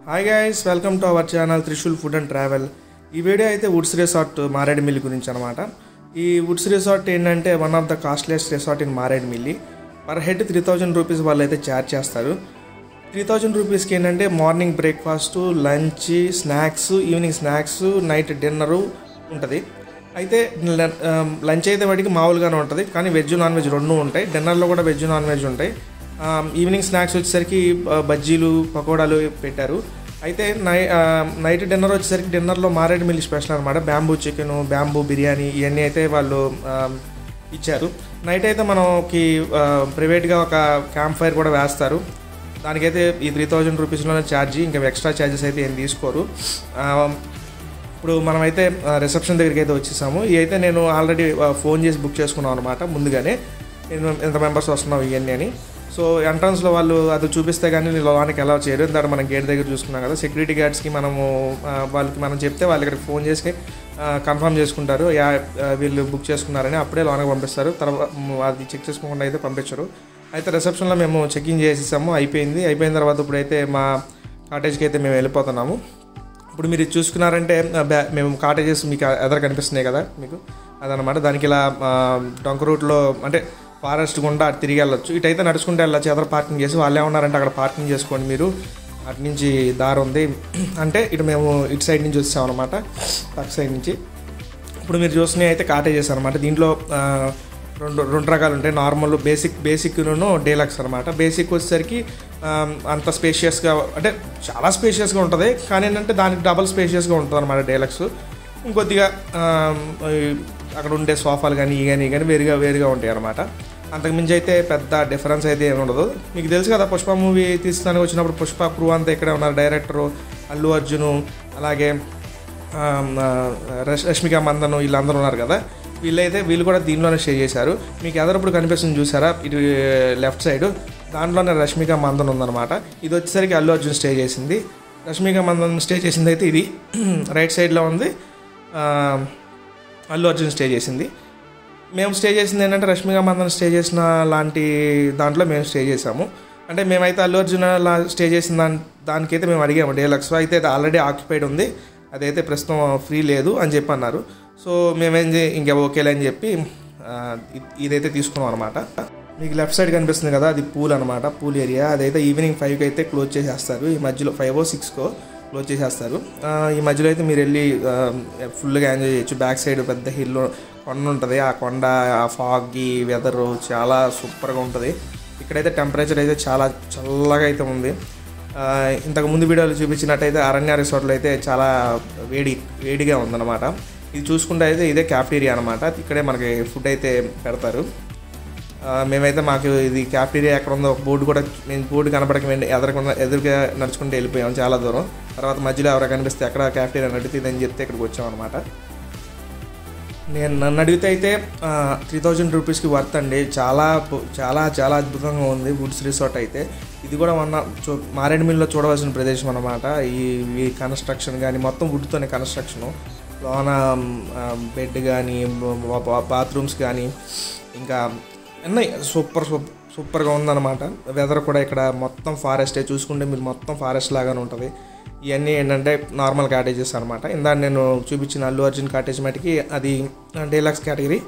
hi guys welcome to our channel Trishul food and travel ఈ video అయితే woods resort Maredumilli గురించి అనమాట ఈ వుడ్స్ రిసార్ట్ ఏంటంటే one of the costliest resort in Maredumilli per head three thousand rupees వాళ్ళు అయితే charge చేస్తారు త్రీ థౌజండ్ రూపీస్కి ఏంటంటే morning breakfast lunch snacks evening snacks night dinner ఉంటుంది అయితే లంచ్ అయితే వాటికి మామూలుగానే ఉంటుంది కానీ వెజ్ నాన్ వెజ్ రెండు ఉంటాయి డిన్నర్లో కూడా వెజ్ నాన్ వెజ్ ఉంటాయి ఆ, ఈవినింగ్ స్నాక్స్ వచ్చేసరికి బ- బజ్జీలు పకోడాలు పెట్టారు అయితే నై ఆ, నైట్ డిన్నర్ వచ్చేసరికి డిన్నర్లో మారేడుమిల్లి స్పెషల్ అనమాట బ్యాంబూ చికెన్ బ్యాంబూ బిర్యానీ ఇవన్నీ అయితే వాళ్ళు ఆ, ఇచ్చారు నైట్ అయితే మనకి ఆ, ప్రైవేట్గా ఒక క్యాంప్ ఫైర్ కూడా వేస్తారు దానికైతే ఈ త్రీ థౌజండ్ రూపీస్లోనే ఛార్జీ ఇంకా ఎక్స్ట్రా ఛార్జెస్ అయితే ఏం తీసుకోరు ఆ, ఇప్పుడు మనమైతే రిసెప్షన్ దగ్గరికి అయితే వచ్చేసాము ఇవి అయితే నేను ఆల్రెడీ ఫోన్ చేసి బుక్ చేసుకున్నాను అనమాట ముందుగానే నేను ఎంత మెంబర్స్ వస్తున్నావు ఇవన్నీ అని సో ఎంట్రన్స్లో వాళ్ళు అది చూపిస్తే కానీ నేను లోనికి ఎలా చేయరు ఎందుకంటే మనం గేట్ దగ్గర చూసుకున్నాం కదా సెక్యూరిటీ గార్డ్స్కి మనము ఆ, వాళ్ళకి మనం చెప్తే వాళ్ళు ఇక్కడికి ఫోన్ చేసి కన్ఫర్మ్ చేసుకుంటారు యా ఆ, వీళ్ళు బుక్ చేసుకున్నారని అప్పుడే లోనకి పంపిస్తారు తర్వాత మ్, అది చెక్ చేసుకోకుండా అయితే పంపించరు అయితే రిసెప్షన్లో మేము చెక్ఇన్ చేసేసాము అయిపోయింది అయిపోయిన తర్వాత ఇప్పుడైతే మా కాటేజ్కి అయితే మేము వెళ్ళిపోతున్నాము ఇప్పుడు మీరు ఇది చూసుకున్నారంటే ఆ, బ్యా- మేము కాటేజెస్ మీకు ఎదర కనిపిస్తున్నాయి కదా మీకు అదనమాట దానికి ఇలా ఆ, డొంక రూట్లో అంటే ఫారెస్ట్ గుండా అటు తిరిగి వెళ్ళొచ్చు ఇటైతే నడుచుకుంటూ వెళ్ళొచ్చు ఎదర పార్కింగ్ చేసి వాళ్ళు ఏమన్నారంటే అక్కడ పార్కింగ్ చేసుకోండి మీరు అటు నుంచి దారి ఉంది అంటే ఇటు మేము ఇటు సైడ్ నుంచి వచ్చాం అనమాట పక్క సైడ్ నుంచి ఇప్పుడు మీరు చూసినవి అయితే కాటేజెస్ అనమాట దీంట్లో ఆ, రెండు రెండు రకాలు ఉంటాయి నార్మల్ బేసిక్ బేసిక్ను డీలక్స్ అనమాట బేసిక్ వచ్చేసరికి ఆ, అంత స్పేషియస్గా అంటే చాలా స్పేషియస్గా ఉంటుంది కానీ ఏంటంటే దానికి డబల్ స్పేషియస్గా ఉంటుంది అనమాట డీలక్స్ ఇంకొద్దిగా ఆ, ఈ అక్కడ ఉండే సోఫాలు కానీ ఈ కానీ ఈ కానీ వేరుగా వేరుగా ఉంటాయి అనమాట అంతకుమించి అయితే పెద్ద డిఫరెన్స్ అయితే ఏమి ఉండదు మీకు తెలుసు కదా పుష్ప మూవీ తీస్తానికి వచ్చినప్పుడు పుష్ప క్రూ అంతా ఇక్కడే ఉన్నారు డైరెక్టరు అల్లు అర్జును అలాగే ఆ, ఆ, రష్- రష్మిక మందన్ వీళ్ళందరూ ఉన్నారు కదా వీళ్ళైతే వీళ్ళు కూడా దీనిలోనే స్టే చేశారు మీకు ఎదరప్పుడు కనిపిస్తుంది చూసారా ఇటు లెఫ్ట్ సైడ్ దాంట్లోనే రష్మిక మందన్ ఉందన్నమాట ఇది వచ్చేసరికి అల్లు అర్జున్ స్టే చేసింది రష్మిక మందన్ స్టే చేసింది అయితే ఇది రైట్ సైడ్లో ఉంది ఆ, అల్లు అర్జున్ స్టే చేసింది మేము స్టే చేసింది ఏంటంటే రష్మిక మందన్ స్టే చేసిన లాంటి దాంట్లో మేము స్టే చేసాము అంటే మేమైతే అల్లు అర్జున్ లా స్టే చేసిన దాని దానికైతే మేము అడిగాము డేలక్స్ అయితే అది ఆల్రెడీ ఆక్యుపైడ్ ఉంది అదైతే ప్రస్తుతం ఫ్రీ లేదు అని చెప్పి అన్నారు సో మేమేం చే ఇంకా ఓకేలే అని చెప్పి ఆ, ఇ- ఇదైతే తీసుకున్నాం అనమాట మీకు లెఫ్ట్ సైడ్ కనిపిస్తుంది కదా అది పూల్ అనమాట పూల్ ఏరియా అదైతే ఈవినింగ్ ఫైవ్కి అయితే క్లోజ్ చేసేస్తారు ఈ మధ్యలో ఫైవ్ ఓ సిక్స్కో క్లోజ్ చేసేస్తారు ఆ, ఈ మధ్యలో అయితే మీరు వెళ్ళి ఆ, ఫుల్గా ఎంజాయ్ చేయొచ్చు బ్యాక్ సైడ్ పెద్ద హిల్ కొండ ఉంటుంది ఆ కొండ ఆ ఫాగ్గి వెదరు చాలా సూపర్గా ఉంటుంది ఇక్కడైతే టెంపరేచర్ అయితే చాలా చల్లగా అయితే ఉంది ఆ, ఇంతకు ముందు వీడియోలో చూపించినట్టయితే అరణ్య రిసార్ట్లో అయితే చాలా వేడి వేడిగా ఉందన్నమాట ఇది చూసుకుంటే అయితే ఇదే క్యాఫ్టీరియా అనమాట ఇక్కడే మనకి ఫుడ్ అయితే పెడతారు ఆ, మేమైతే మాకు ఇది క్యాఫ్టీరియా ఎక్కడ ఉందో ఒక బోర్డు కూడా మేము బోర్డు కనపడక వెండి ఎదురకుండా ఎదురుగా నడుచుకుంటూ వెళ్ళిపోయాం చాలా దూరం తర్వాత మధ్యలో ఎవరో కనిపిస్తే ఎక్కడ క్యాఫ్టీరియా నడుతుంది అని చెప్తే ఇక్కడికి వచ్చాం అనమాట నేను నన్ను అడిగితే అయితే త్రీ థౌజండ్ రూపీస్కి వర్త్ అండి చాలా పో- చాలా చాలా అద్భుతంగా ఉంది వుడ్స్ రిసార్ట్ అయితే ఇది కూడా మన చూ మారేడుమిల్లిలో చూడవలసిన ప్రదేశం అనమాట ఈ ఈ కన్స్ట్రక్షన్ కానీ మొత్తం వుడ్తోనే కన్స్ట్రక్షను లోన బెడ్ కానీ బాత్రూమ్స్ కానీ ఇంకా ఉన్నాయి సూపర్ సూపర్ సూపర్గా ఉందన్నమాట వెదర్ కూడా ఇక్కడ మొత్తం ఫారెస్టే చూసుకుంటే మీరు మొత్తం ఫారెస్ట్ లాగానే ఉంటుంది ఇవన్నీ ఏంటంటే నార్మల్ కాటేజెస్ అనమాట ఇందాక నేను చూపించిన అల్లు అర్జున్ కాటేజ్ మటుకి అది డీలక్స్ కేటగిరీ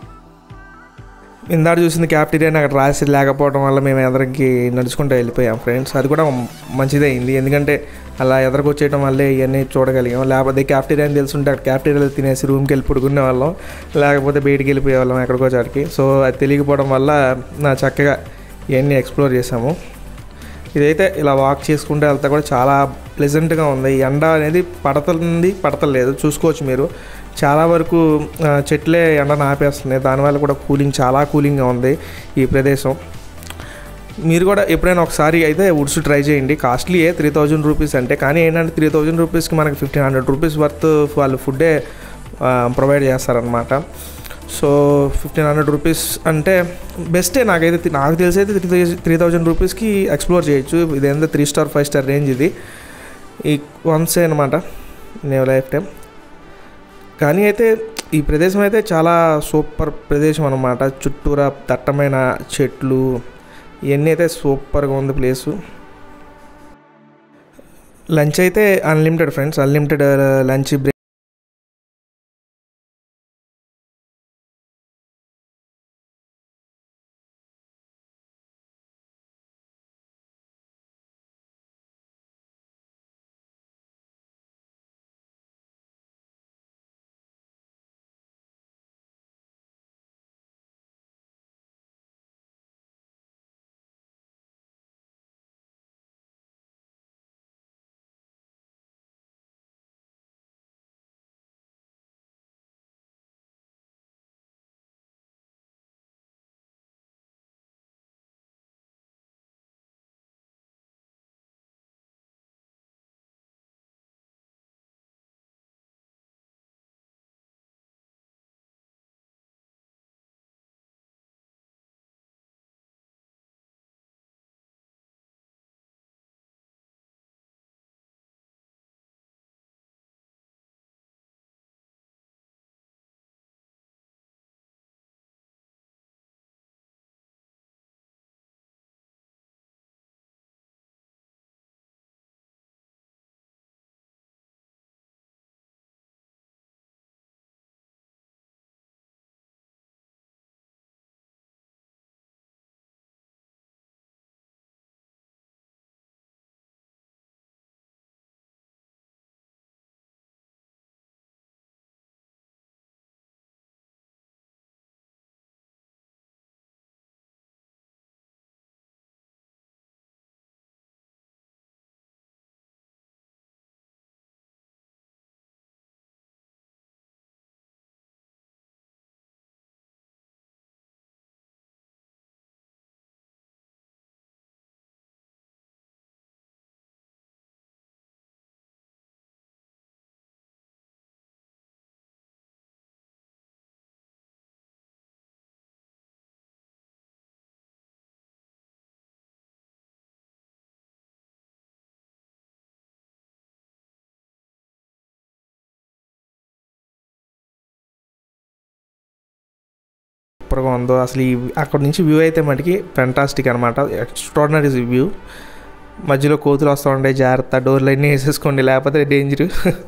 ఇందాక చూసింది క్యాఫ్టీరియా అక్కడ రాసి లేకపోవడం వల్ల మేము ఎదరికి నడుచుకుంటూ వెళ్ళిపోయాం ఫ్రెండ్స్ అది కూడా మంచిదే అయింది ఎందుకంటే అలా ఎదరికి వచ్చేయడం వల్లే ఇవన్నీ చూడగలిగాం లేకపోతే క్యాఫ్టీరియా అని తెలుసుంటే అక్కడ క్యాఫ్టీరియాలో తినేసి రూమ్కి వెళ్ళి పడుకునే వాళ్ళం లేకపోతే బయటికి వెళ్ళిపోయే వాళ్ళం ఎక్కడికో చాటికి సో అది తెలియకపోవడం వల్ల నా చక్కగా ఇవన్నీ ఎక్స్ప్లోర్ చేసాము ఇదైతే ఇలా వాక్ చేసుకుంటే వెళ్తే కూడా చాలా ప్లెజెంట్గా ఉంది ఈ ఎండ అనేది పడతుంది పడతలేదు చూసుకోవచ్చు మీరు చాలా వరకు ఆ, చెట్లే ఎండను ఆపేస్తున్నాయి దానివల్ల కూడా కూలింగ్ చాలా కూలింగ్గా ఉంది ఈ ప్రదేశం మీరు కూడా ఎప్పుడైనా ఒకసారి అయితే వుడ్స్ ట్రై చేయండి కాస్ట్లీయే త్రీ థౌజండ్ రూపీస్ అంటే కానీ ఏంటంటే త్రీ థౌజండ్ రూపీస్కి మనకి ఫిఫ్టీన్ హండ్రెడ్ రూపీస్ వర్త్ వాళ్ళు ఫుడ్డే ప్రొవైడ్ చేస్తారనమాట సో ఫిఫ్టీన్ హండ్రెడ్ రూపీస్ అంటే బెస్టే నాకైతే తి- నాకు తెలిసి అయితే త్రీ త్రీ థౌజండ్ రూపీస్కి ఎక్స్ప్లోర్ చేయొచ్చు ఇదేందో three star five star range ఇది ఈ వన్సే అనమాట నేను లైఫ్ టైం కానీ అయితే ఈ ప్రదేశం అయితే చాలా సూపర్ ప్రదేశం అనమాట చుట్టూరా దట్టమైన చెట్లు ఇవన్నీ అయితే సూపర్గా ఉంది ప్లేసు లంచ్ అయితే unlimited friends unlimited lunch break సూపర్గా ఉందో అసలు ఈ అక్కడ నుంచి వ్యూ అయితే మటుకి ఫెంటాస్టిక్ అనమాట ఎక్స్ట్రాడినరీ వ్యూ మధ్యలో కోతులు వస్తూ ఉండే జాగ్రత్త డోర్లు అన్నీ వేసేసుకోండి లేకపోతే డేంజర్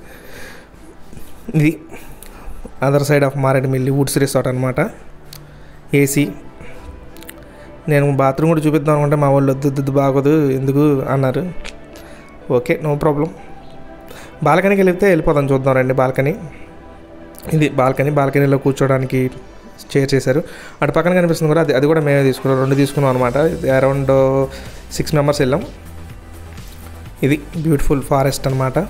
ఇది other side of Maredumilli woods resort అనమాట ఏసీ నేను బాత్రూమ్ కూడా చూపిద్దాం అనుకుంటే మా వాళ్ళు వద్దు వద్దు బాగోదు ఎందుకు అన్నారు ఓకే నో ప్రాబ్లం బాల్కనీకి వెళ్తే వెళ్ళిపోదాం చూద్దాం రండి బాల్కనీ ఇది బాల్కనీ బాల్కనీలో కూర్చోడానికి చైర్ చేశారు అటు పక్కన కనిపిస్తుంది కూడా అది అది కూడా మేమే తీసుకున్నాం రెండు తీసుకున్నాం అనమాట అరౌండ్ సిక్స్ మెంబర్స్ వెళ్ళాం ఇది బ్యూటిఫుల్ ఫారెస్ట్ అనమాట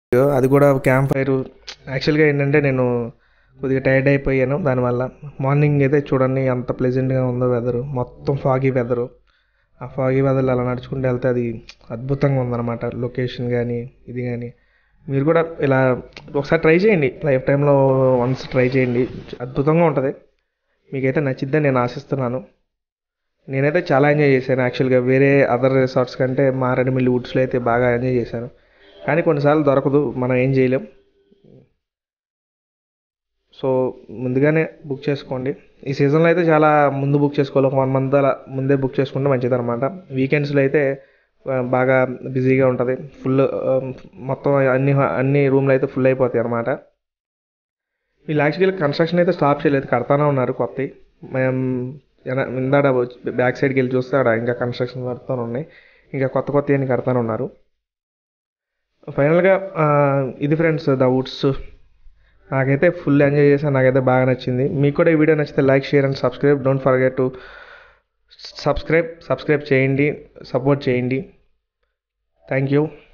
అది కూడా క్యాంప్ ఫైర్ యాక్చువల్గా ఏంటంటే నేను కొద్దిగా టైర్డ్ అయిపోయాను దానివల్ల మార్నింగ్ అయితే చూడండి ఎంత ప్లెజెంట్గా ఉందో వెదరు మొత్తం ఫాగీ వెదరు ఆ ఫాగీ వెదర్లో అలా నడుచుకుంటూ వెళ్తే అది అద్భుతంగా ఉందన్నమాట లొకేషన్ కానీ ఇది కానీ మీరు కూడా ఇలా ఒకసారి ట్రై చేయండి లైఫ్ టైంలో వన్స్ ట్రై చేయండి అద్భుతంగా ఉంటుంది మీకైతే నచ్చిద్దని నేను ఆశిస్తున్నాను నేనైతే చాలా ఎంజాయ్ చేశాను యాక్చువల్గా వేరే అదర్ రిసార్ట్స్ కంటే మారేడుమిల్లి వుడ్స్లో అయితే బాగా ఎంజాయ్ చేశాను కానీ కొన్నిసార్లు దొరకదు మనం ఏం చేయలేం సో ముందుగానే బుక్ చేసుకోండి ఈ సీజన్లో అయితే చాలా ముందు బుక్ చేసుకోవాలి ఒక వన్ మంత్ అలా ముందే బుక్ చేసుకుంటే మంచిది అనమాట వీకెండ్స్లో అయితే ఆ, బాగా బిజీగా ఉంటుంది ఫుల్ మొత్తం అన్ని అన్ని రూమ్లు అయితే ఫుల్ అయిపోతాయి అనమాట వీళ్ళు యాక్చువల్గా కన్స్ట్రక్షన్ అయితే స్టాప్ చేయలేదు కడతానే ఉన్నారు కొత్తవి మేము ఎన- ఇందాడ వచ్చి- బ్యాక్ సైడ్కి వెళ్ళి చూస్తే ఆడ ఇంకా కన్స్ట్రక్షన్ వర్క్తో ఉన్నాయి ఇంకా కొత్త కొత్త అన్ని కడతానే ఉన్నారు ఫైనల్గా ఆ, ఇది ఫ్రెండ్స్ ద వుడ్స్ నాకైతే ఫుల్ ఎంజాయ్ చేశాను నాకైతే బాగా నచ్చింది మీకు కూడా ఈ వీడియో నచ్చితే like share and subscribe don't forget to subscribe subscribe చేయండి సపోర్ట్ చేయండి థ్యాంక్ యూ